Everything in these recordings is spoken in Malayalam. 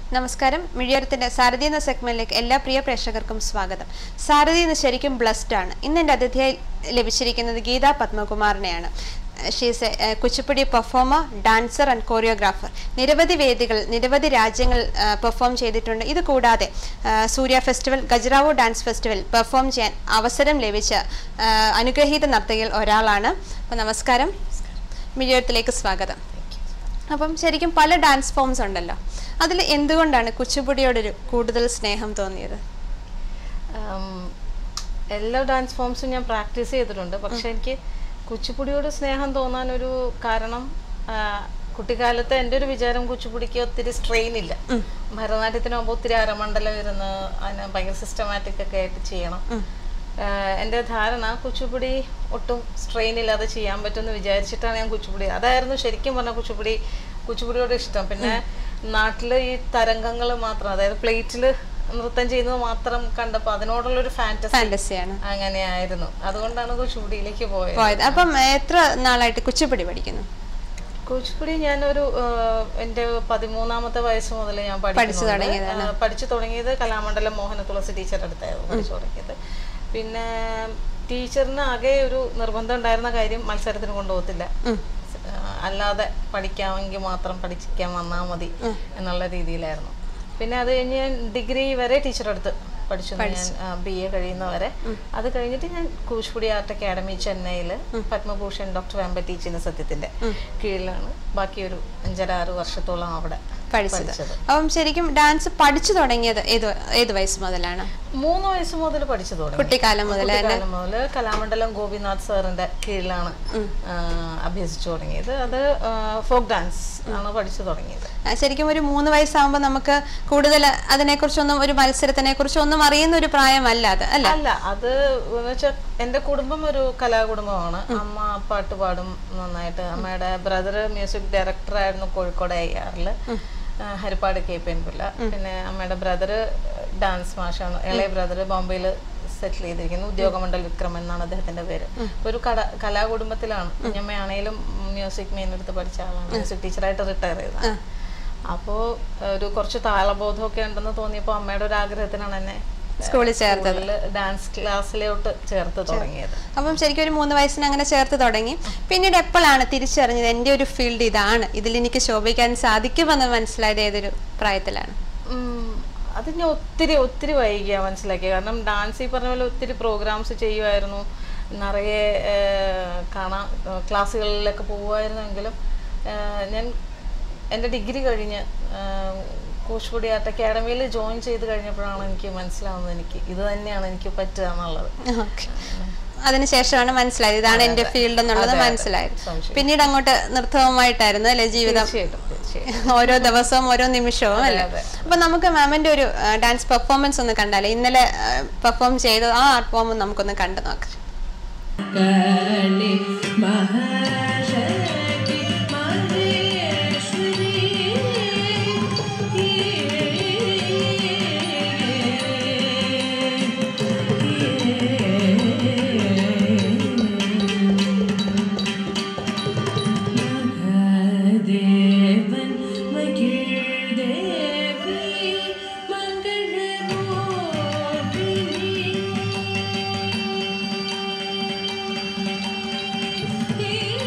നമസ്കാരം മിഴിയറത്തിന്റെ സാരഥി എന്ന സെഗ്മെന്റിലേക്ക് എല്ലാ പ്രിയ പ്രേക്ഷകർക്കും സ്വാഗതം സാരഥി എന്ന് ശരിക്കും ബ്ലസ്ഡ് ആണ് ഇന്ന് എൻ്റെ അതിഥിയായി ലഭിച്ചിരിക്കുന്നത് ഗീത പത്മകുമാറിനെയാണ് she's a Kuchipudi performer dancer and choreographer നിരവധി വേദികൾ നിരവധി രാജ്യങ്ങൾ പെർഫോം ചെയ്തിട്ടുണ്ട് ഇത് കൂടാതെ ആ, Surya festival Khajuraho dance festival perform ചെയ്യാൻ അവസരം ലഭിച്ച ആ, അനുഗ്രഹീത നർത്തകിൽ ഒരാളാണ് അപ്പം നമസ്കാരം മിഴിയറത്തിലേക്ക് സ്വാഗതം അപ്പം ശരിക്കും പല ഡാൻസ് ഫോംസ് ഉണ്ടല്ലോ അതിൽ എന്തുകൊണ്ടാണ് കുച്ചിപ്പുടിയോടൊരു കൂടുതൽ സ്നേഹം തോന്നിയത് ഉം, എല്ലാ ഡാൻസ് ഫോംസും ഞാൻ പ്രാക്ടീസ് ചെയ്തിട്ടുണ്ട് പക്ഷെ എനിക്ക് കുച്ചിപ്പുടിയോട് സ്നേഹം തോന്നാനൊരു കാരണം ആ, കുട്ടിക്കാലത്ത് എൻ്റെ ഒരു വിചാരം കുച്ചിപ്പുടിക്ക് ഒത്തിരി സ്ട്രെയിൻ ഇല്ല ഭരതനാട്യത്തിനാകുമ്പോൾ ഒത്തിരി അരമണ്ഡലം ഇരുന്ന് അതിന് ഭയങ്കര സിസ്റ്റമാറ്റിക് ഒക്കെ ആയിട്ട് ചെയ്യണം ആഹ് എൻ്റെ ധാരണ കുച്ചിപ്പുടി ഒട്ടും സ്ട്രെയിൻ ഇല്ലാതെ ചെയ്യാൻ പറ്റുമെന്ന് വിചാരിച്ചിട്ടാണ് ഞാൻ കുച്ചിപ്പുടി അതായിരുന്നു ശരിക്കും പറഞ്ഞ കുച്ചിപ്പുടി കുച്ചിപ്പുടിയോട് ഇഷ്ടം പിന്നെ നാട്ടിൽ ഈ തരംഗങ്ങൾ മാത്രം അതായത് പ്ലേറ്റിൽ നൃത്തം ചെയ്യുന്നത് മാത്രം കണ്ടപ്പോൾ അതിനോടുള്ളൊരു ഫാൻറ്റസി ഫാന്റസിയാണ് അങ്ങനെയായിരുന്നു അതുകൊണ്ടാണ് കുച്ചിപ്പുടിയിലേക്ക് പോയത് പോയത് അപ്പം എത്ര നാളായിട്ട് കുച്ചിപ്പുടി പഠിക്കുന്നു കുച്ചിപ്പുടി ഞാനൊരു ആഹ്, എൻ്റെ പതിമൂന്നാമത്തെ വയസ്സ് മുതൽ ഞാൻ പഠിക്കുന്നുണ്ട്. തുടങ്ങിയതാണ്. ആഹ്, പഠിച്ചു തുടങ്ങിയത് കലാമണ്ഡലം മോഹന തുളസി ടീച്ചറുടെ അടുത്തായിരുന്നു പഠിച്ചു തുടങ്ങിയത് പിന്നെ ടീച്ചറിന് ആകെ ഒരു നിർബന്ധം ഉണ്ടായിരുന്ന കാര്യം മത്സരത്തിന് കൊണ്ടുപോകത്തില്ല ഉം. ആഹ്, അല്ലാതെ പഠിക്കാമെങ്കിൽ മാത്രം പഠിക്കാൻ വന്നാൽ മതി എന്നുള്ള രീതിയിലായിരുന്നു പിന്നെ അത് കഴിഞ്ഞ് ഞാൻ ഡിഗ്രി വരെ ടീച്ചറുടെ അടുത്ത് പഠിച്ചു ഞാൻ ബി എ കഴിയുന്നവരെ അത് കഴിഞ്ഞിട്ട് ഞാൻ കൂച്ചുപുടി ആർട്ട് അക്കാഡമി ചെന്നൈയിൽ പത്മഭൂഷൺ ഡോക്ടർ വെമ്പറ്റീച്ചിന് സത്യത്തിന്റെ കീഴിലാണ് ബാക്കി ഒരു അഞ്ചര ആറ് വർഷത്തോളം അവിടെ പഠിച്ചത് പഠിച്ചത്. അപ്പം ശരിക്കും ഡാൻസ് പഠിച്ചു തുടങ്ങിയത് ഏത് ഏത് വയസ്സ് മുതലാണ് മൂന്ന് വയസ്സ് മുതൽ പഠിച്ചു തുടങ്ങി കുട്ടിക്കാലം മുതൽ കുട്ടിക്കാലം മുതൽ കലാമണ്ഡലം ഗോപിനാഥ് സാറിന്റെ കീഴിലാണ് ആ, അഭ്യസിച്ചു തുടങ്ങിയത് അത് ഫോക്ക് ഡാൻസ് ആണ് പഠിച്ചു തുടങ്ങിയത് ആ, ശരിക്കും ഒരു മൂന്ന് വയസ്സാകുമ്പോൾ നമുക്ക് കൂടുതൽ അതിനെക്കുറിച്ചൊന്നും ഒരു മത്സരത്തിനെ കുറിച്ചൊന്നും അറിയുന്ന ഒരു പ്രായമല്ല അത് അല്ല അല്ല അത് വെച്ചാൽ എൻ്റെ കുടുംബം ഒരു കലാകുടുംബമാണ് അമ്മ പാട്ട് പാടും നന്നായിട്ട് അമ്മയുടെ ബ്രദർ മ്യൂസിക് ഡയറക്ടർ ആയിരുന്നു കോഴിക്കോട് ഐ ആറിൽ Harippad K P N Pillai പിന്നെ അമ്മയുടെ ബ്രദർ ഡാൻസ് മാഷാണ് ഇളയ ബ്രദർ ബോംബെയിൽ സെറ്റിൽ ചെയ്തിരിക്കുന്നു ഉദ്യോഗമണ്ഡൽ വിക്രം എന്നാണ് അദ്ദേഹത്തിന്റെ പേര് അപ്പൊ ഒരു കട കലാകുടുംബത്തിലാണ് കുഞ്ഞമ്മയാണേലും മ്യൂസിക് മെയിൻ എടുത്ത് പഠിച്ച ആളാണ് മ്യൂസിക് ടീച്ചറായിട്ട് റിട്ടയർ ചെയ്തതാണ് അപ്പോൾ ഒരു കുറച്ച് താളബോധമൊക്കെ ഉണ്ടെന്ന് തോന്നിയപ്പോൾ അമ്മയുടെ ഒരു ആഗ്രഹത്തിനാണ് എന്നെ സ്കൂളിൽ ചേർത്തത് സ്കൂളില് ഡാൻസ് ക്ലാസ്സിലോട്ട് ചേർത്ത് തുടങ്ങിയത് അപ്പം ശരിക്കും ഒരു മൂന്ന് വയസ്സിന് അങ്ങനെ ചേർത്ത് തുടങ്ങി പിന്നീട് എപ്പോഴാണ് തിരിച്ചറിഞ്ഞത് എൻ്റെ ഒരു ഫീൽഡ് ഇതാണ് ഇതിൽ എനിക്ക് ശോഭിക്കാൻ സാധിക്കുമെന്ന് മനസ്സിലായത് ഏതൊരു പ്രായത്തിലാണ് ഉം, അത് ഞാൻ ഒത്തിരി ഒത്തിരി വൈകിയാ മനസ്സിലാക്കിയത് കാരണം ഡാൻസ് ഈ പറഞ്ഞ പോലെ ഒത്തിരി പ്രോഗ്രാംസ് ചെയ്യുമായിരുന്നു നിറയെ ഏഹ്, കാണാൻ ഏഹ്, ക്ലാസ്സുകളിലൊക്കെ പോകുമായിരുന്നെങ്കിലും ഏഹ്, ഞാൻ എൻ്റെ ഡിഗ്രി കഴിഞ്ഞ് ഏഹ്, കൂച്ചുപുടി ആർട്ട് അക്കാഡമിയിൽ ജോയിൻ ചെയ്ത് കഴിഞ്ഞപ്പോഴാണ് എനിക്ക് മനസ്സിലാവുന്നത് എനിക്ക് ഇത് തന്നെയാണ് എനിക്ക് പറ്റുക എന്നുള്ളത് ഓക്കെ അതിനുശേഷമാണ് മനസ്സിലായത് ഇതാണ് എൻ്റെ ഫീൽഡ് എന്നുള്ളത് അതെ, അതെ. മനസ്സിലായത് സംശയം. പിന്നീട് അങ്ങോട്ട് നൃത്തവുമായിട്ടായിരുന്നു അല്ലെ ജീവിതം തീർച്ചയായിട്ടും തീർച്ചയായിട്ടും ഓരോ ദിവസവും ഓരോ നിമിഷവും അല്ലേ അതെ. അപ്പൊ നമുക്ക് മാമിന്റെ ഒരു ഡാൻസ് പെർഫോമൻസ് ഒന്ന് കണ്ടാലേ ഇന്നലെ പെർഫോം ചെയ്ത ആ ആർട്ട് ഫോം നമുക്കൊന്ന് കണ്ടു നോക്കാം काली महाशक्ति महेश्वरी महादेवन मगिर्देवी मङ्गलमूर्तिनी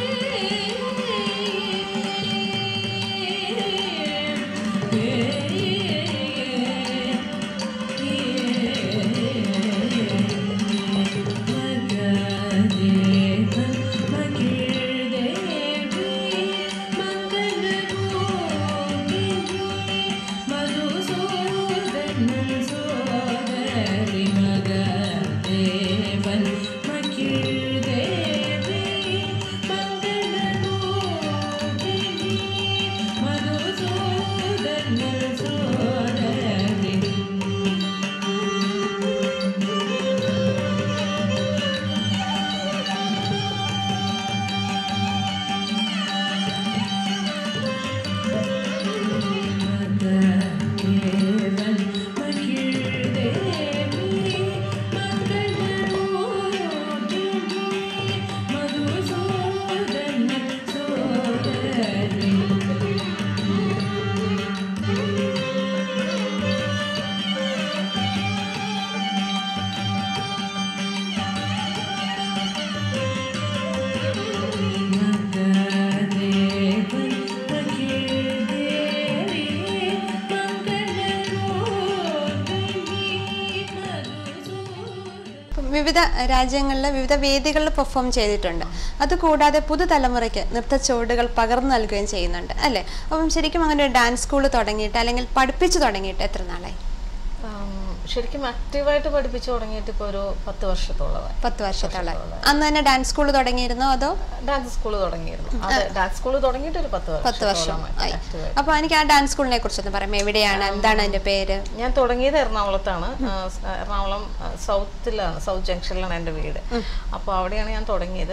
വിവിധ രാജ്യങ്ങളിൽ വിവിധ വേദികളിൽ പെർഫോം ചെയ്തിട്ടുണ്ട് അതുകൂടാതെ പുതുതലമുറയ്ക്ക് നൃത്ത ചുവടുകൾ പകർന്നു നൽകുകയും ചെയ്യുന്നുണ്ട് അല്ലേ അപ്പം ശരിക്കും അങ്ങനെ ഒരു ഡാൻസ് സ്കൂൾ തുടങ്ങിയിട്ട് അല്ലെങ്കിൽ പഠിപ്പിച്ചു തുടങ്ങിയിട്ട് എത്ര നാളായി ആം, ശരിക്കും ആക്റ്റീവായിട്ട് പഠിപ്പിച്ചു തുടങ്ങിയിട്ട് ഇപ്പോൾ ഒരു പത്ത് വർഷത്തോളമായി പത്ത് വർഷത്തോളം അന്ന് തന്നെ ഡാൻസ് സ്കൂൾ തുടങ്ങിയിരുന്നോ അതോ ഡാൻസ് സ്കൂൾ തുടങ്ങിയിരുന്നു അതെ ഡാൻസ് സ്കൂൾ തുടങ്ങിയിട്ട് ഒരു പത്ത് പത്ത് വർഷം വർഷത്തോളമായി ആയി active ആയി. അപ്പൊ എനിക്ക് ആ ഡാൻസ് സ്കൂളിനെ കുറിച്ചൊന്ന് പറയാം എവിടെയാണ് എന്താണ് അതിന്റെ പേര് ഞാൻ തുടങ്ങിയത് എറണാകുളത്താണ് ആ, സ്- എറണാകുളം ആ, സൗത്തിലാണ് സൗത്ത് ജംഗ്ഷനിലാണ് എൻ്റെ വീട് അപ്പോൾ അവിടെയാണ് ഞാൻ തുടങ്ങിയത്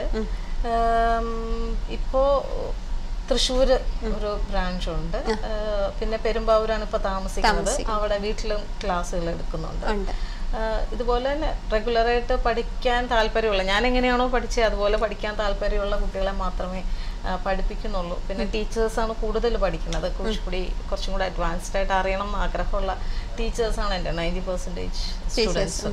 ആം, ഇപ്പോ തൃശ്ശൂർ ഒരു ബ്രാഞ്ച് ഉണ്ട് ആ, പിന്നെ പെരുമ്പാവൂരാണ് ഇപ്പൊ താമസിക്കുന്നത് അവിടെ വീട്ടിലും ക്ലാസ്സുകൾ എടുക്കുന്നുണ്ട് ഉണ്ട് ആ, ഇതുപോലെ തന്നെ റെഗുലറായിട്ട് പഠിക്കാൻ താല്പര്യമുള്ള ഞാൻ എങ്ങനെയാണോ പഠിച്ചത് അതുപോലെ പഠിക്കാൻ താല്പര്യമുള്ള കുട്ടികളെ മാത്രമേ ആ, പഠിപ്പിക്കുന്നുള്ളൂ പിന്നെ ടീച്ചേഴ്സാണ് കൂടുതൽ പഠിക്കുന്നത് കുച്ചിപ്പുടി കുറച്ചും കൂടെ അഡ്വാൻസ്ഡ് ആയിട്ട് അറിയണം എന്ന് ആഗ്രഹമുള്ള ടീച്ചേഴ്സാണ് എൻ്റെ നയൻറ്റി പെർസെൻറ്റേജ് സ്റ്റുഡൻസ്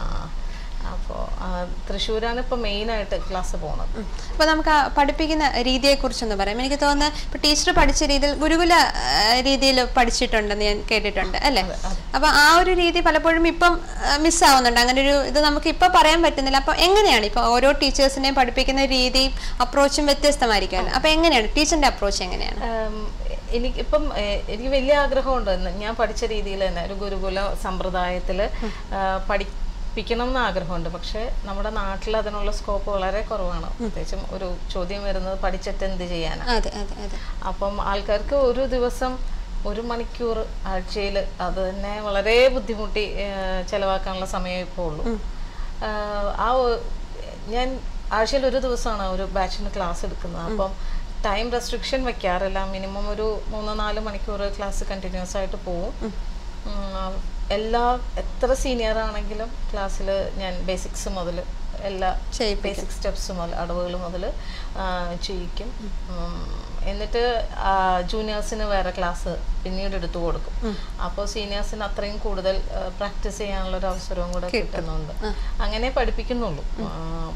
അപ്പോൾ തൃശ്ശൂരാണ് ഇപ്പോൾ മെയിനായിട്ട് ക്ലാസ് പോകുന്നത് അപ്പൊ നമുക്ക് ആ പഠിപ്പിക്കുന്ന രീതിയെ കുറിച്ചൊന്ന് പറയാം എനിക്ക് തോന്നുന്നത് ഇപ്പൊ ടീച്ചർ പഠിച്ച രീതിയിൽ ഗുരുകുല രീതിയിൽ പഠിച്ചിട്ടുണ്ടെന്ന് ഞാൻ കേട്ടിട്ടുണ്ട് അല്ലേ അപ്പൊ ആ ഒരു രീതി പലപ്പോഴും ഇപ്പം മിസ്സാവുന്നുണ്ട് അങ്ങനെ ഒരു ഇത് നമുക്ക് ഇപ്പൊ പറയാൻ പറ്റുന്നില്ല അപ്പൊ എങ്ങനെയാണ് ഇപ്പൊ ഓരോ ടീച്ചേഴ്സിനെയും പഠിപ്പിക്കുന്ന രീതിയും അപ്രോച്ചും വ്യത്യസ്തമായിരിക്കുമല്ലോ അപ്പൊ എങ്ങനെയാണ് ടീച്ചറിന്റെ അപ്രോച്ച് എങ്ങനെയാണ് ഉം, എനിക്ക് ഇപ്പം ഏഹ്, എനിക്ക് വലിയ ആഗ്രഹമുണ്ട് എന്ന് ഞാൻ പഠിച്ച രീതിയിൽ തന്നെ ഒരു ഗുരുകുല സമ്പ്രദായത്തിൽ പഠിപ്പിക്കണം എന്ന് ആഗ്രഹമുണ്ട് പക്ഷേ നമ്മുടെ നാട്ടിൽ അതിനുള്ള സ്കോപ്പ് വളരെ കുറവാണ് പ്രത്യേകിച്ചും ഒരു ചോദ്യം വരുന്നത് പഠിച്ചിട്ട് എന്ത് ചെയ്യാനാണ് അതെ അതെ അതെ അപ്പം ആൾക്കാർക്ക് ഒരു ദിവസം ഒരു മണിക്കൂർ ആഴ്ചയിൽ അത് തന്നെ വളരെ ബുദ്ധിമുട്ടി ഏഹ്, ചെലവാക്കാനുള്ള സമയം ഇപ്പോൾ ഉള്ളൂ ആഹ്, ആ ഒ- ഞാൻ ആഴ്ചയിൽ ഒരു ദിവസമാണ് ഒരു ബാച്ചിന് ക്ലാസ് എടുക്കുന്നത് അപ്പം ടൈം റെസ്ട്രിക്ഷൻ വെക്കാറില്ല മിനിമം ഒരു മൂന്ന് നാല് മണിക്കൂർ ക്ലാസ് കണ്ടിന്യൂസ് ആയിട്ട് പോവും ഉം, എല്ലാ എത്ര സീനിയർ ആണെങ്കിലും ക്ലാസ്സിൽ ഞാൻ ബേസിക്സ് മുതൽ എല്ലാ ചെയ്യിപ്പിക്കും. ബേസിക് സ്റ്റെപ്സ് മുതൽ അടവുകൾ മുതൽ ചെയ്യിക്കും ഉം, എന്നിട്ട് ജൂനിയേഴ്സിന് വേറെ ക്ലാസ് പിന്നീട് എടുത്തു കൊടുക്കും അപ്പോൾ സീനിയേഴ്സിന് അത്രയും കൂടുതൽ പ്രാക്ടീസ് ചെയ്യാനുള്ള ഒരു അവസരവും കൂടെ കിട്ടുന്നുണ്ട് അങ്ങനെ പഠിപ്പിക്കുന്നുള്ളൂ ആ,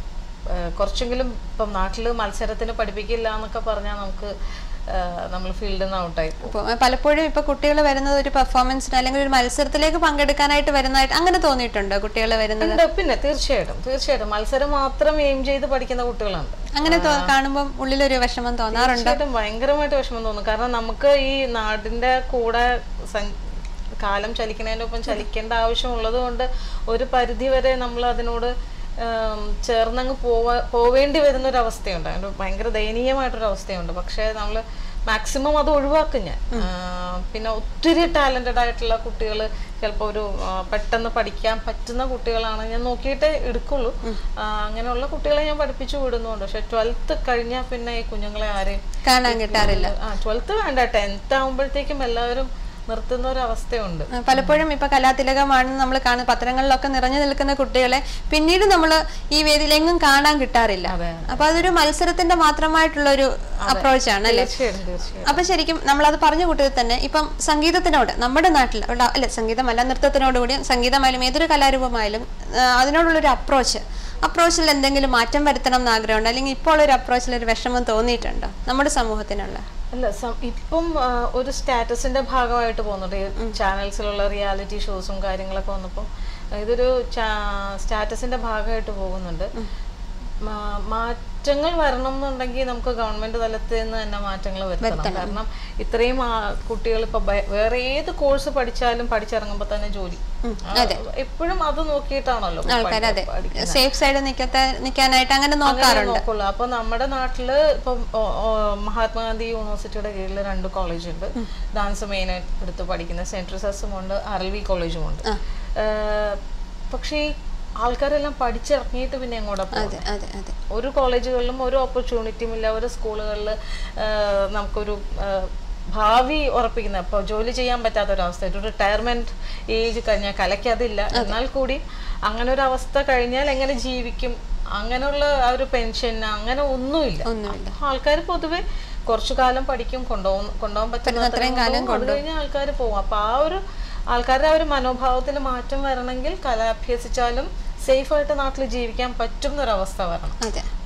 ആ, കുറച്ചെങ്കിലും ഇപ്പം നാട്ടിൽ മത്സരത്തിന് പഠിപ്പിക്കില്ല എന്നൊക്കെ പറഞ്ഞാൽ നമുക്ക് നമ്മൾ ഫീൽഡിൽ നിന്ന് ഔട്ടായി പോകും അപ്പോൾ പലപ്പോഴും ഇപ്പൊ കുട്ടികൾ വരുന്നത് ഒരു പെർഫോമൻസിന് അല്ലെങ്കിൽ ഒരു മത്സരത്തിലേക്ക് പങ്കെടുക്കാനായിട്ട് വരുന്നതായിട്ട് അങ്ങനെ തോന്നിയിട്ടുണ്ടോ കുട്ടികൾ വരുന്നത് ഉണ്ട് പിന്നെ തീർച്ചയായിട്ടും തീർച്ചയായിട്ടും മത്സരം മാത്രം എയിം ചെയ്ത് പഠിക്കുന്ന കുട്ടികളുണ്ട് അങ്ങനെ തോ- കാണുമ്പോൾ ഉള്ളിലൊരു വിഷമം തോന്നാറുണ്ട് തീർച്ചയായിട്ടും ഭയങ്കരമായിട്ട് വിഷമം തോന്നും കാരണം നമുക്ക് ഈ നാടിന്റെ കൂടെ സഞ്ച- കാലം ചലിക്കുന്നതിൻ്റെ ഒപ്പം ചലിക്കേണ്ട ആവശ്യമുള്ളത് കൊണ്ട് ഒരു പരിധി വരെ നമ്മൾ അതിനോട് ഉം, ചേർന്നങ്ങ് പോവാ പോവേണ്ടി വരുന്ന ഒരു അവസ്ഥയുണ്ട് അതിന് ഭയങ്കര ദയനീയമായിട്ടൊരു അവസ്ഥയുണ്ട് പക്ഷേ നമ്മൾ മാക്സിമം അത് ഒഴിവാക്കും ഞാൻ ആ, പിന്നെ ഒത്തിരി ടാലൻറ്റഡ് ആയിട്ടുള്ള കുട്ടികൾ ചിലപ്പോൾ ഒരു ആ, പെട്ടെന്ന് പഠിക്കാൻ പറ്റുന്ന കുട്ടികളാണ് ഞാൻ നോക്കിയിട്ടേ എടുക്കുള്ളൂ ആ, അങ്ങനെയുള്ള കുട്ടികളെ ഞാൻ പഠിപ്പിച്ചു വിടുന്നുണ്ട് പക്ഷെ ട്വൽത്ത് കഴിഞ്ഞാൽ പിന്നെ ഈ കുഞ്ഞുങ്ങളെ ആരെയും കാണാൻ കിട്ടാറില്ല ആ ട്വൽത്ത് വേണ്ട ടെൻത്ത് ആകുമ്പോഴത്തേക്കും എല്ലാവരും നിർത്തുന്ന ഒരു അവസ്ഥയുണ്ട് ആ, പലപ്പോഴും ഇപ്പൊ കലാതിലകമാണെന്ന് നമ്മൾ കാണുന്ന പത്രങ്ങളിലൊക്കെ നിറഞ്ഞു നിൽക്കുന്ന കുട്ടികളെ പിന്നീട് നമ്മൾ ഈ വേദിയിൽ എങ്ങും കാണാൻ കിട്ടാറില്ല അതെ. അപ്പൊ അതൊരു മത്സരത്തിന്റെ മാത്രമായിട്ടുള്ള ഒരു അപ്രോച്ച് ആണ് അല്ലേ തീർച്ചയായിട്ടും തീർച്ചയായും അപ്പൊ ശരിക്കും നമ്മൾ അത് പറഞ്ഞ കൂട്ടത്തിൽ തന്നെ ഇപ്പം സംഗീതത്തിനോട് നമ്മുടെ നാട്ടിൽ ഉള്ള അല്ല സംഗീതമല്ല നൃത്തത്തിനോട് കൂടി സംഗീതമായാലും ഏതൊരു കലാരൂപമായാലും ആ, അതിനോടുള്ളൊരു അപ്രോച്ച് അപ്രോച്ചിൽ എന്തെങ്കിലും മാറ്റം വരുത്തണം എന്ന് ആഗ്രഹമുണ്ട് അല്ലെങ്കിൽ ഇപ്പോൾ ഒരു അപ്രോച്ചിൽ ഒരു വിഷമം തോന്നിയിട്ടുണ്ടോ നമ്മുടെ സമൂഹത്തിനുള്ള അല്ല സം- ഇപ്പം ആ, ഒരു സ്റ്റാറ്റസിന്റെ ഭാഗമായിട്ട് പോകുന്നുണ്ട് ഈ ചാനൽസിലുള്ള റിയാലിറ്റി ഷോസും കാര്യങ്ങളൊക്കെ വന്നപ്പോൾ ഇതൊരു സ്റ്റാറ്റസിന്റെ ഭാഗമായിട്ട് പോകുന്നുണ്ട് മാ- മാറ്റങ്ങൾ വരണം എന്നുണ്ടെങ്കിൽ നമുക്ക് ഗവൺമെന്റ് തലത്തിൽ നിന്ന് തന്നെ മാറ്റങ്ങൾ വരുത്തണം കാരണം ഇത്രയും കുട്ടികൾ ഇപ്പൊ ബ- വേറെ ഏത് കോഴ്സ് പഠിച്ചാലും പഠിച്ചിറങ്ങുമ്പോൾ തന്നെ ജോലി ആ, എപ്പോഴും അത് നോക്കിയിട്ടാണല്ലോ ആൾക്കാർ അതെ പഠിക്കുന്നത്. സേഫ് സൈഡ് നിൽക്കാത്ത നിൽക്കാനായിട്ട് അങ്ങനെ നോക്കാറുണ്ട് നോക്കുള്ളൂ അപ്പൊ നമ്മുടെ നാട്ടില് ഇപ്പം ഓ- ഓ, മഹാത്മാഗാന്ധി യൂണിവേഴ്സിറ്റിയുടെ കീഴിൽ രണ്ട് കോളേജ് ഉണ്ട് ഡാൻസ് മെയിൻ എടുത്ത് പഠിക്കുന്ന സെൻട്രൽ സെസും ഉണ്ട് ആർ എൽ വി കോളേജും ഉണ്ട് ഏഹ്, പക്ഷേ ഈ ആൾക്കാരെല്ലാം പഠിച്ചിറങ്ങിയിട്ട് പിന്നെ എങ്ങോട്ടാ പോകുന്നത് അതെ അതെ അതെ ഒരു കോളേജുകളിലും ഒരു ഓപ്പർച്യൂണിറ്റിയും ഇല്ല ഒരു സ്കൂളുകളിൽ നമുക്കൊരു ആ, ഭാവി ഉറപ്പിക്കുന്ന ഇപ്പോൾ ജോലി ചെയ്യാൻ പറ്റാത്ത ഒരു അവസ്ഥ ഒരു റിട്ടയർമെന്റ് ഏജ് കഴിഞ്ഞാൽ കലയ്ക്കതില്ല എന്നാൽ കൂടി അങ്ങനെ ഒരു അവസ്ഥ കഴിഞ്ഞാൽ എങ്ങനെ ജീവിക്കും അങ്ങനെയുള്ള ആ ഒരു പെൻഷൻ അങ്ങനെ ഒന്നുമില്ല ആൾക്കാർ പൊതുവെ കുറച്ചു കാലം പഠിക്കും കൊണ്ടുപോകും കൊണ്ടുപോകാൻ പറ്റുന്ന അത്രയും കാലം അത് കഴിഞ്ഞ ആൾക്കാർ പോകും അപ്പൊ ആ ഒരു ആൾക്കാരുടെ ആ ഒരു മനോഭാവത്തിൽ മാറ്റം വരണമെങ്കിൽ കല അഭ്യസിച്ചാലും സേഫ് ആയിട്ട് നാട്ടിൽ ജീവിക്കാൻ പറ്റും എന്നൊരവസ്ഥ വരണം അതെ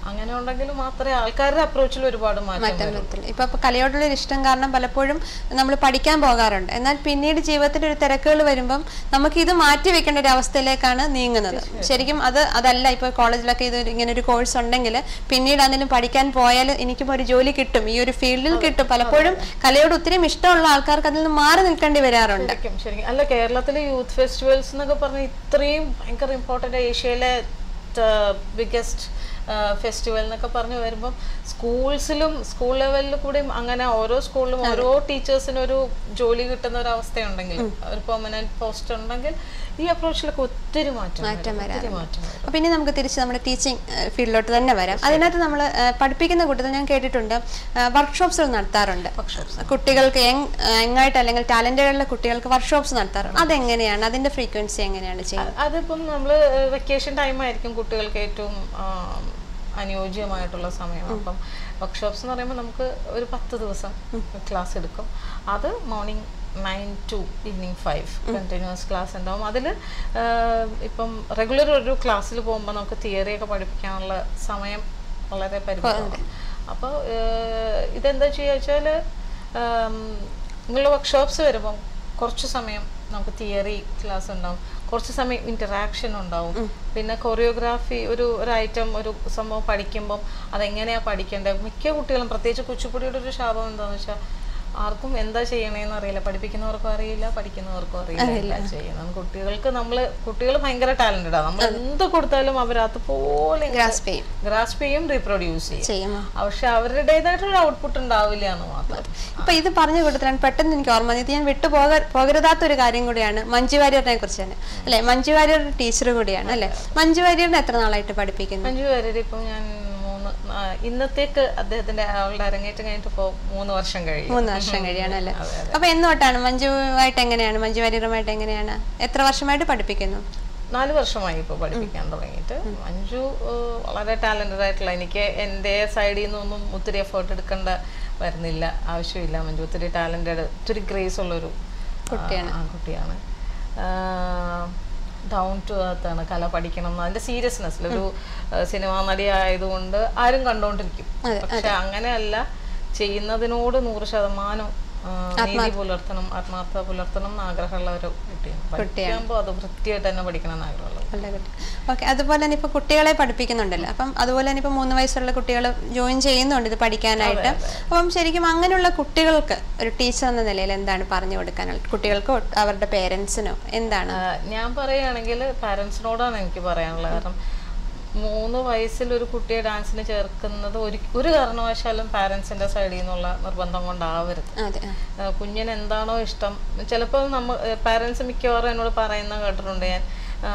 അങ്ങനെ ഉണ്ടെങ്കിൽ മാത്രമേ ആൾക്കാരുടെ അപ്രോച്ചിൽ ഒരുപാട് മാറ്റം മാറ്റം വരൂ. വരത്തില്ല ഇപ്പൊ ഇപ്പൊ കലയോടുള്ള ഒരു ഇഷ്ടം കാരണം പലപ്പോഴും നമ്മൾ പഠിക്കാൻ പോകാറുണ്ട് എന്നാൽ പിന്നീട് ജീവിതത്തിൽ ഒരു തിരക്കുകൾ വരുമ്പം നമുക്ക് ഇത് മാറ്റി വെക്കേണ്ട ഒരു അവസ്ഥയിലേക്കാണ് നീങ്ങുന്നത് ശരിക്കും അത് അതല്ല ഇപ്പൊ കോളേജിലൊക്കെ ഇത് ഇങ്ങനെ ഒരു കോഴ്സ് ഉണ്ടെങ്കിൽ പിന്നീട് അതിലും പഠിക്കാൻ പോയാൽ എനിക്കും ഒരു ജോലി കിട്ടും ഈ ഒരു ഫീൽഡിൽ കിട്ടും പലപ്പോഴും കലയോട് ഒത്തിരി ഇഷ്ടമുള്ള ആൾക്കാർക്ക് അതിൽ നിന്ന് മാറി നിൽക്കേണ്ടി വരാറുണ്ട് ശരിക്കും ശരിക്കും അല്ല കേരളത്തിലെ യൂത്ത് ഫെസ്റ്റിവൽസ് എന്നൊക്കെ പറഞ്ഞാൽ ഇത്രയും ഭയങ്കര ഇമ്പോർട്ടൻ്റ് ഏഷ്യയിലെ ബിഗ്ഗസ്റ്റ് ഫെസ്റ്റിവൽ എന്നൊക്കെ പറഞ്ഞു വരുമ്പം സ്കൂൾസിലും സ്കൂൾ ലെവലിൽ കൂടെയും അങ്ങനെ ഓരോ സ്കൂളിലും ഓരോ ടീച്ചേഴ്സിനും ഒരു ജോലി കിട്ടുന്ന ഒരു അവസ്ഥയുണ്ടെങ്കിൽ ഒരു പെർമനന്റ് പോസ്റ്റ് ഉണ്ടെങ്കിൽ ഈ അപ്രോച്ചിലൊക്കെ ഒത്തിരി മാറ്റം വരും. മാറ്റം ഒത്തിരി വരാറുണ്ട്. മാറ്റം വരും അപ്പൊ ഇനി നമുക്ക് തിരിച്ച് നമ്മുടെ ടീച്ചിങ് ഫീൽഡിലോട്ട് തന്നെ വരാം അതിനകത്ത് നമ്മൾ പഠിപ്പിക്കുന്ന കൂട്ടത്തിൽ ഞാൻ കേട്ടിട്ടുണ്ട് വർക്ക്ഷോപ്സ് നടത്താറുണ്ട് കുട്ടികൾക്ക് യങ് യങ്ങായിട്ട് അല്ലെങ്കിൽ ടാലന്റുള്ള കുട്ടികൾക്ക് വർക്ക്ഷോപ്സ് നടത്താറുണ്ട് അതെങ്ങനെയാണ് അതിന്റെ ഫ്രീക്വൻസി എങ്ങനെയാണ് ചെയ്യുന്നത് അതിപ്പം നമ്മൾ വെക്കേഷൻ ടൈം ആയിരിക്കും കുട്ടികൾക്ക് ഏറ്റവും ആ, അനുയോജ്യമായിട്ടുള്ള സമയം അപ്പം വർക്ക്ഷോപ്സ് എന്ന് പറയുമ്പോൾ നമുക്ക് ഒരു പത്ത് ദിവസം ക്ലാസ് എടുക്കും അത് morning nine to evening five continuous class ഉണ്ടാവും അതിൽ ഇപ്പം റെഗുലർ ഒരു ക്ലാസ്സിൽ പോകുമ്പോൾ നമുക്ക് തിയറിയൊക്കെ പഠിപ്പിക്കാനുള്ള സമയം വളരെ പരിമിതമാണ് അപ്പോൾ ഇതെന്താ ചെയ്യുക വെച്ചാൽ നിങ്ങളുടെ വർക്ക്ഷോപ്സ് വരുമ്പം കുറച്ച് സമയം നമുക്ക് തിയറി ക്ലാസ് ഉണ്ടാവും കുറച്ച് സമയം ഇന്ററാക്ഷൻ ഉണ്ടാവും പിന്നെ കൊറിയോഗ്രാഫി ഒരു ഒരു ഐറ്റം ഒരു സംഭവം പഠിക്കുമ്പം അതെങ്ങനെയാ പഠിക്കേണ്ടത് മിക്ക കുട്ടികളും പ്രത്യേകിച്ച് കുച്ചിപ്പുടിയുടെ ഒരു ശാപം എന്താണെന്ന് വെച്ചാൽ ആർക്കും എന്താ ചെയ്യണേന്ന് അറിയില്ല പഠിപ്പിക്കുന്നവർക്കും അറിയില്ല പഠിക്കുന്നവർക്കും അറിയില്ല എന്താ ചെയ്യുന്നത് കുട്ടികൾക്ക് നമ്മൾ കുട്ടികൾ ഭയങ്കര ടാലന്റഡ് ആണ് നമ്മൾ എന്ത് കൊടുത്താലും അവർ അതുപോലെ ഗ്രാസ്പ് ചെയ്യും ഗ്രാസ്പ് ചെയ്യും റീപ്രൊഡ്യൂസ് ചെയ്യും ചെയ്യുമോ പക്ഷെ അവരുടേതായിട്ടൊരു ഔട്ട്പുട്ട് ഉണ്ടാവില്ല എന്ന് മാത്രം ഇപ്പൊ ഇത് പറഞ്ഞു കൊടുത്തിട്ടാണ് പെട്ടെന്ന് എനിക്ക് ഓർമ്മ വന്നത്. ഇത് ഞാൻ വിട്ടു പോക പോകരുതാത്ത ഒരു കാര്യം കൂടിയാണ് മഞ്ജു വാര്യറിനെ കുറിച്ചാണ് അല്ലെ മഞ്ജു വാര്യർ ടീച്ചർ കൂടിയാണ് അല്ലെ മഞ്ജു വാര്യറിനെ എത്ര നാളായിട്ട് പഠിപ്പിക്കുന്നു അഞ്ചു പേരുടെ ഇപ്പം ഞാൻ മൂന്ന് ആ, ഇന്നത്തേക്ക് അദ്ദേഹത്തിന്റെ അവളുടെ അരങ്ങേറ്റം കഴിഞ്ഞിട്ട് ഇപ്പോൾ മൂന്ന് വർഷം കഴിയും മൂന്ന് വർഷം കഴിയാണ് അല്ലേ അപ്പൊ എന്നോട്ടാണ് മഞ്ജുവായിട്ട് എങ്ങനെയാണ് മഞ്ജു വാര്യറുമായിട്ട് എങ്ങനെയാണ് എത്ര വർഷമായിട്ട് പഠിപ്പിക്കുന്നു നാല് വർഷമായി ഇപ്പോൾ പഠിപ്പിക്കാൻ തുടങ്ങിയിട്ട് മഞ്ജു ഏഹ്, വളരെ ടാലന്റഡ് ആയിട്ടുള്ള എനിക്ക് എൻ്റെ സൈഡിൽ നിന്നൊന്നും ഒത്തിരി എഫേർട്ട് എടുക്കേണ്ട വരുന്നില്ല ആവശ്യമില്ല മഞ്ജു ഒത്തിരി ടാലന്റഡ് ഒത്തിരി ഗ്രേസ് ഉള്ളൊരു കുട്ടിയാണ്. ആ, കുട്ടിയാണ് ഡൗൺ ടു എർത്ത് ആണ് കല പഠിക്കണം എന്ന് അതിന്റെ സീരിയസ്നെസ്സിൽ ഒരു ഏഹ്, സിനിമാ നടി ആയതുകൊണ്ട് ആരും കണ്ടോണ്ടിരിക്കും പക്ഷെ അങ്ങനെയല്ല ചെയ്യുന്നതിനോട് നൂറ് ശതമാനം ആ, നീതി പുലർത്തണം ആത്മാർത്ഥത പുലർത്തണം എന്ന് ആഗ്രഹമുള്ള ഒരു കുട്ടിയാണ് പഠിക്കുമ്പോൾ അത് വൃത്തിയായിട്ട് തന്നെ പഠിക്കണം എന്ന് ആഗ്രഹമുള്ളത് നല്ല കുട്ടി ഓക്കെ അതുപോലെ തന്നെ ഇപ്പൊ കുട്ടികളെ പഠിപ്പിക്കുന്നുണ്ടല്ലോ അപ്പം അതുപോലെ തന്നെ ഇപ്പൊ മൂന്ന് വയസ്സുള്ള കുട്ടികൾ ജോയിൻ ചെയ്യുന്നുണ്ട് ഇത് പഠിക്കാനായിട്ട് അപ്പം ശരിക്കും അങ്ങനെയുള്ള കുട്ടികൾക്ക് ഒരു ടീച്ചർ എന്ന നിലയിൽ എന്താണ് പറഞ്ഞു കൊടുക്കാനുള്ളത് കുട്ടികൾക്കോ അവരുടെ പേരൻസിനോ എന്താണ് ആ, ഞാൻ പറയുകയാണെങ്കിൽ പാരൻസിനോടാണ് എനിക്ക് പറയാനുള്ളത് കാരണം മൂന്ന് വയസ്സിൽ ഒരു കുട്ടിയെ ഡാൻസിന് ചേർക്കുന്നത് ഒരു ഒരു കാരണവശാലും പാരൻസിന്റെ സൈഡിൽ നിന്നുള്ള നിർബന്ധം കൊണ്ടാവരുത് അതെ ആ. ആ, കുഞ്ഞിന് എന്താണോ ഇഷ്ടം ചിലപ്പോൾ നമ്മ പാരൻസ് മിക്കവാറും എന്നോട് പറയുന്ന കേട്ടിട്ടുണ്ട് ഞാൻ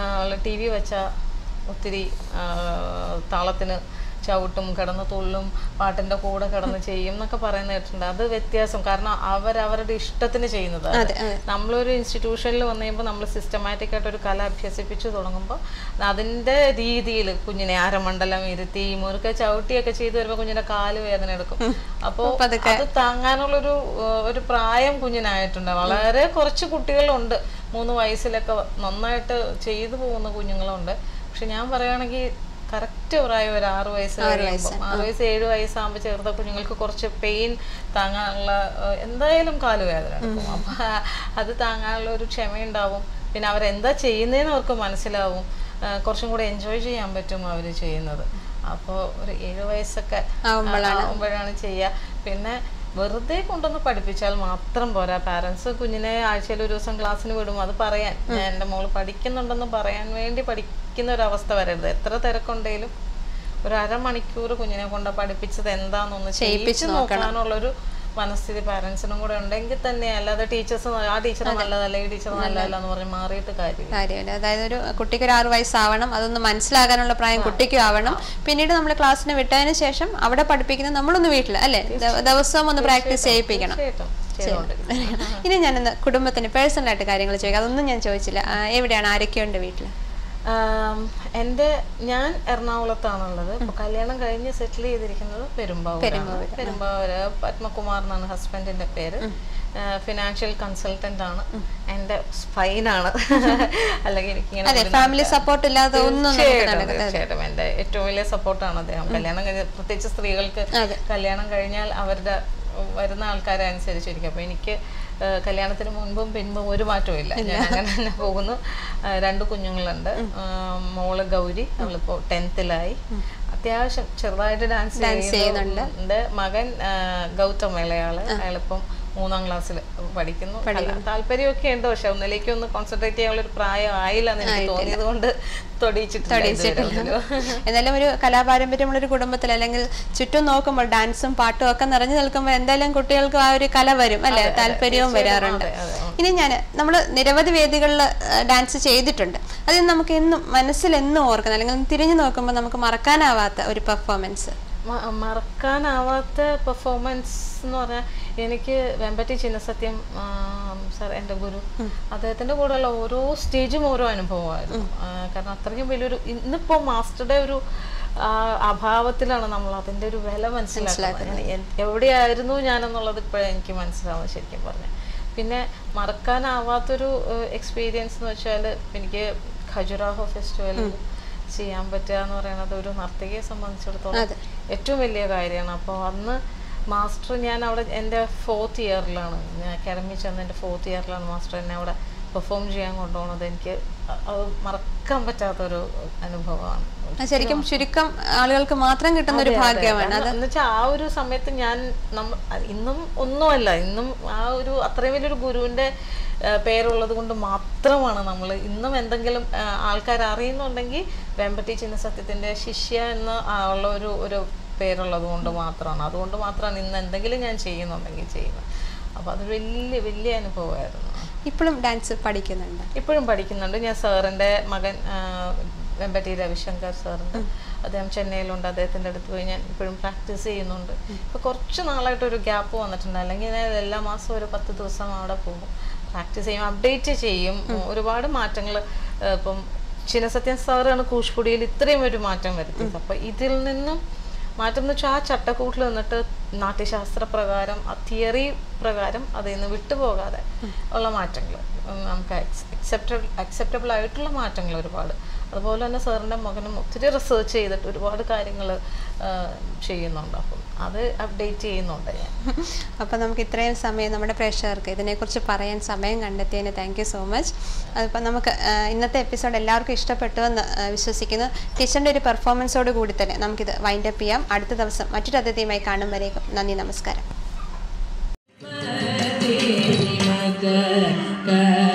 ടി വി വെച്ചാൽ ഒത്തിരി ആ, താളത്തിന് ചവിട്ടും കിടന്ന് തുള്ളും പാട്ടിന്റെ കൂടെ കിടന്ന് ചെയ്യും എന്നൊക്കെ പറയുന്ന കേട്ടിട്ടുണ്ട് അത് വ്യത്യാസം കാരണം അവരവരുടെ ഇഷ്ടത്തിന് ചെയ്യുന്നത് അതെ അതെ നമ്മളൊരു ഇൻസ്റ്റിറ്റ്യൂഷനിൽ വന്നു കഴിയുമ്പോൾ നമ്മൾ സിസ്റ്റമാറ്റിക് ആയിട്ട് ഒരു കല അഭ്യസിപ്പിച്ച് തുടങ്ങുമ്പോൾ അതിൻ്റെ രീതിയിൽ കുഞ്ഞിനെ അരമണ്ഡലം ഇരുത്തി മുറുക്കെ ചവിട്ടിയൊക്കെ ചെയ്ത് വരുമ്പോൾ കുഞ്ഞിന്റെ കാല് വേദന എടുക്കും അപ്പോൾ അത് താങ്ങാനുള്ളൊരു ഏഹ്, ഒരു പ്രായം കുഞ്ഞിനായിട്ടുണ്ട് വളരെ കുറച്ച് കുട്ടികളുണ്ട് മൂന്ന് വയസ്സിലൊക്കെ നന്നായിട്ട് ചെയ്തു പോകുന്ന കുഞ്ഞുങ്ങളുണ്ട് പക്ഷെ ഞാൻ പറയുകയാണെങ്കിൽ കറക്റ്റ് പ്രായം ഒരു ആറ് വയസ്സ് കഴിയുമ്പോൾ ആറ് വയസ്സ് ഏഴ് വയസ്സാകുമ്പോൾ ചേർത്ത കുഞ്ഞുങ്ങൾക്ക് കുറച്ച് പെയിൻ താങ്ങാനുള്ള ഏഹ്, എന്തായാലും കാലുവേദന എടുക്കും അപ്പൊ ആ- അത് താങ്ങാനുള്ള ഒരു ക്ഷമയുണ്ടാവും പിന്നെ അവരെന്താ ചെയ്യുന്നതെന്ന് അവർക്ക് മനസ്സിലാവും ഏഹ്, കുറച്ചും കൂടെ എൻജോയ് ചെയ്യാൻ പറ്റും അവർ ചെയ്യുന്നത് അപ്പോൾ ഒരു ഏഴ് വയസ്സൊക്കെ ആവുമ്പോഴാണ് ചെയ്യുക പിന്നെ വെറുതെ കൊണ്ടൊന്ന് പഠിപ്പിച്ചാൽ മാത്രം പോരാ പാരൻസ് കുഞ്ഞിനെ ആഴ്ചയിൽ ഒരു ദിവസം ക്ലാസ്സിന് വിടും അത് പറയാൻ ഞാൻ എൻ്റെ മോള് പഠിക്കുന്നുണ്ടെന്ന് പറയാൻ വേണ്ടി പഠിക്കുന്ന ഒരു അവസ്ഥ വരരുത് എത്ര തിരക്കുണ്ടെങ്കിലും ഒരു അരമണിക്കൂർ കുഞ്ഞിനെ കൊണ്ട് പഠിപ്പിച്ചത് എന്താണെന്നൊന്ന് ചെയ്യിച്ച് നോക്കാനുള്ളൊരു മനസ്ഥിതി പാരൻസിനും കൂടെ ഉണ്ടെങ്കിൽ തന്നെ അല്ലാതെ ടീച്ചേഴ്സ് ആ ടീച്ചർ നല്ലതല്ല ഈ ടീച്ചർ നല്ലതല്ല എന്ന് പറഞ്ഞ് മാറിയിട്ട് കാര്യമില്ല കാര്യമില്ല അതായത് ഒരു കുട്ടിക്ക് ഒരു ആറ് വയസ്സാവണം അതൊന്ന് മനസ്സിലാകാനുള്ള പ്രായം കുട്ടിക്കും ആവണം പിന്നീട് നമ്മൾ ക്ലാസ്സിന് വിട്ടതിന് ശേഷം അവിടെ പഠിപ്പിക്കുന്നത് നമ്മളൊന്ന് വീട്ടിൽ അല്ലെ ദിവസവും ഒന്ന് പ്രാക്ടീസ് ചെയ്യിപ്പിക്കണം തീർച്ചയായിട്ടും ചെയ്തുകൊണ്ടിരിക്കും ഇനി ഞാനൊന്ന് കുടുംബത്തിന് പേഴ്സണൽ ആയിട്ട് കാര്യങ്ങൾ ചോദിക്കാം അതൊന്നും ഞാൻ ചോദിച്ചില്ല ആ, എവിടെയാണ് ആരൊക്കെയുണ്ട് വീട്ടിൽ ആം, എൻ്റെ ഞാൻ എറണാകുളത്താണുള്ളത് ഇപ്പൊ കല്യാണം കഴിഞ്ഞ് സെറ്റിൽ ചെയ്തിരിക്കുന്നത് പെരുമ്പാവൂരാണ് പെരുമ്പാവൂര് പത്മകുമാർ എന്നാണ് ഹസ്ബൻഡിന്റെ പേര് ഫിനാൻഷ്യൽ കൺസൾട്ടന്റ് ആണ് എൻ്റെ സ്പൈനാണ് അല്ലെങ്കിൽ എനിക്കിങ്ങനെ അതെ ഒരു ഫാമിലി സപ്പോർട്ട് ഇല്ലാതെ ഒന്നും നമുക്ക് തീർച്ചയായിട്ടും, നടക്കത്തില്ല തീർച്ചയായിട്ടും എൻ്റെ ഏറ്റവും വലിയ സപ്പോർട്ടാണ് അദ്ദേഹം കല്യാണം കഴിഞ്ഞ പ്രത്യേകിച്ച് സ്ത്രീകൾക്ക് അതെ. കല്യാണം കഴിഞ്ഞാൽ അവരുടെ ഉം, വരുന്ന ആൾക്കാരെ അനുസരിച്ചിരിക്കും അപ്പൊ എനിക്ക് ആ, കല്യാണത്തിന് മുൻപും പിൻപും ഒരു മാറ്റവും ഇല്ല ഞാൻ അങ്ങനെ തന്നെ പോകുന്നു ആ, രണ്ട് കുഞ്ഞുങ്ങളുണ്ട് ആ, മോള് ഗൗരി അവളിപ്പോ ടെൻത്തിലായി അത്യാവശ്യം ചെറുതായിട്ട് ഡാൻസ് ചെയ്യുന്നുണ്ട് മകൻ ആ, ഗൗതം ഇളയാള് അയാളിപ്പം മൂന്നാം ക്ലാസ്സിൽ പഠിക്കുന്നു കല- താല്പര്യമൊക്കെ ഉണ്ട് പക്ഷെ ഒന്നിലേക്ക് ഒന്ന് കോൺസെൻട്രേറ്റ് ചെയ്യാനുള്ള ഒരു പ്രായം ആയില്ല എന്ന് എനിക്ക് തോന്നിയത് കൊണ്ട് തൊടിയിച്ചിട്ടില്ല ഇതുവരെ ഒന്നിലും. എന്നാലും ഒരു കലാപാരമ്പര്യമുള്ള ഒരു കുടുംബത്തിൽ അല്ലെങ്കിൽ ചുറ്റും നോക്കുമ്പോൾ ഡാൻസും പാട്ടും ഒക്കെ നിറഞ്ഞു നിൽക്കുമ്പോൾ എന്തായാലും കുട്ടികൾക്ക് ആ ഒരു കല വരും അല്ലെ താല്പര്യവും വരാറുണ്ട് അതെ, അതെ. ഇനി ഞാൻ നമ്മൾ നിരവധി വേദികളിൽ ഡാൻസ് ചെയ്തിട്ടുണ്ട് അതിൽ നമുക്ക് എന്നും മനസ്സിൽ എന്നും ഓർക്കുന്ന അല്ലെങ്കിൽ തിരിഞ്ഞു നോക്കുമ്പോൾ നമുക്ക് മറക്കാനാവാത്ത ഒരു പെർഫോമൻസ് മ- മറക്കാനാവാത്ത പെർഫോമൻസ് എന്ന് പറഞ്ഞാൽ എനിക്ക് വെമ്പറ്റി ചിന്നസത്യം സാർ എൻ്റെ ഗുരു അദ്ദേഹത്തിൻ്റെ കൂടെയുള്ള ഓരോ സ്റ്റേജും ഓരോ അനുഭവമായിരുന്നു ആ, കാരണം അത്രയും വലിയൊരു ഇന്നിപ്പോൾ മാസ്റ്ററുടെ ഒരു ആ, അഭാവത്തിലാണ് നമ്മൾ അതിൻ്റെ ഒരു വില മനസ്സിലാക്കുന്നത് ഞാൻ എ- എവിടെയായിരുന്നു ഞാനെന്നുള്ളത് ഇപ്പോഴേ എനിക്ക് മനസ്സിലാവും ശരിക്കും പറഞ്ഞാൽ പിന്നെ മറക്കാനാവാത്തൊരു എക്സ്പീരിയൻസ് എന്ന് വെച്ചാൽ എനിക്ക് ഖജുറാഹോ ഫെസ്റ്റിവലിൽ ചെയ്യാൻ പറ്റുക എന്ന് പറയുന്നത് ഒരു നർത്തകിയെ സംബന്ധിച്ചിടത്തോളം ഏറ്റവും വലിയ കാര്യമാണ് അപ്പോൾ അന്ന് മാസ്റ്റർ ഞാൻ അവിടെ എൻ്റെ ഫോർത്ത് ഇയറിലാണ് ഞാൻ അക്കാഡമി ചെന്ന് എൻ്റെ ഫോർത്ത് ഇയറിലാണ് മാസ്റ്റർ എന്നെ അവിടെ പെർഫോം ചെയ്യാൻ കൊണ്ടുപോകുന്നത് എനിക്ക് അ- അത് മറക്കാൻ പറ്റാത്തൊരു അനുഭവമാണ് ശരിക്കും ചുരുക്കം ആളുകൾക്ക് മാത്രം കിട്ടുന്ന ഒരു ഭാഗ്യമാണ് അത് എന്നുവെച്ചാൽ ആ ഒരു സമയത്ത് ഞാൻ നമ്മ ഇന്നും ഒന്നുമല്ല ഇന്നും ആ ഒരു അത്രയും വലിയൊരു ഗുരുവിന്റെ ആ, പേരുള്ളത് കൊണ്ട് മാത്രമാണ് നമ്മൾ ഇന്നും എന്തെങ്കിലും ആൾക്കാർ അറിയുന്നുണ്ടെങ്കിൽ വേമ്പട്ടി ചിന്നസത്യത്തിന്റെ ശിഷ്യ എന്ന ആ ഉള്ള ഒരു ഒരു പേരുള്ളത് കൊണ്ട് മാത്രമാണ് അതുകൊണ്ട് മാത്രമാണ് ഇന്ന് എന്തെങ്കിലും ഞാൻ ചെയ്യുന്നുണ്ടെങ്കിൽ ചെയ്യുന്നത് അപ്പോൾ അതൊരു വലിയ വലിയ അനുഭവമായിരുന്നു ഇപ്പോഴും ഡാൻസ് പഠിക്കുന്നുണ്ട് ഇപ്പോഴും പഠിക്കുന്നുണ്ട് ഞാൻ സാറിൻ്റെ മകൻ ആ, വെമ്പട്ടി രവിശങ്കർ സാറുണ്ട് അദ്ദേഹം ചെന്നൈയിലുണ്ട് അദ്ദേഹത്തിൻ്റെ അടുത്ത് പോയി ഞാൻ ഇപ്പോഴും പ്രാക്ടീസ് ചെയ്യുന്നുണ്ട് ഇപ്പോൾ കുറച്ച് നാളായിട്ട് ഒരു ഗ്യാപ്പ് വന്നിട്ടുണ്ട് അല്ലെങ്കിൽ ഞാൻ എല്ലാ മാസവും ഒരു പത്ത് ദിവസം അവിടെ പോകും പ്രാക്ടീസ് ചെയ്യും അപ്ഡേറ്റ് ചെയ്യും ഒരുപാട് മാറ്റങ്ങൾ ഇപ്പം ചിനസത്യൻ സാറാണ് കൂഷ്പുടിയിൽ ഇത്രയും ഒരു മാറ്റം വരുത്തിയത് അപ്പോൾ ഇതിൽ നിന്നും മാറ്റം എന്ന് വെച്ചാൽ ആ ചട്ടക്കൂട്ടിൽ നിന്നിട്ട് നാട്യശാസ്ത്ര പ്രകാരം ആ തിയറി പ്രകാരം അതിൽ നിന്ന് വിട്ടുപോകാതെ ഉള്ള മാറ്റങ്ങൾ നമുക്ക് അക്സെപ്റ്റബിൾ അക്സെപ്റ്റബിൾ ആയിട്ടുള്ള മാറ്റങ്ങൾ ഒരുപാട് അതുപോലെ തന്നെ സാറിൻ്റെ മകനും ഒത്തിരി റിസർച്ച് ചെയ്തിട്ട് ഒരുപാട് കാര്യങ്ങൾ ചെയ്യുന്നുണ്ട് അപ്പം അത് അപ്ഡേറ്റ് ചെയ്യുന്നുണ്ട് ഞാൻ അപ്പോൾ നമുക്ക് ഇത്രയും സമയം നമ്മുടെ പ്രേക്ഷകർക്ക് ഇതിനെക്കുറിച്ച് പറയാൻ സമയം കണ്ടെത്തിയതിന് താങ്ക് യു സോ മച്ച് അതിപ്പോൾ നമുക്ക് ആ, ഇന്നത്തെ എപ്പിസോഡ് എല്ലാവർക്കും ഇഷ്ടപ്പെട്ടു എന്ന് ആ, വിശ്വസിക്കുന്നു ടീച്ചറിൻ്റെ ഒരു പെർഫോമൻസോട് കൂടി തന്നെ നമുക്കിത് വൈൻഡപ്പ് ചെയ്യാം അടുത്ത ദിവസം മറ്റൊരു അതിഥിയുമായി കാണും വരേക്കും നന്ദി നമസ്കാരം മക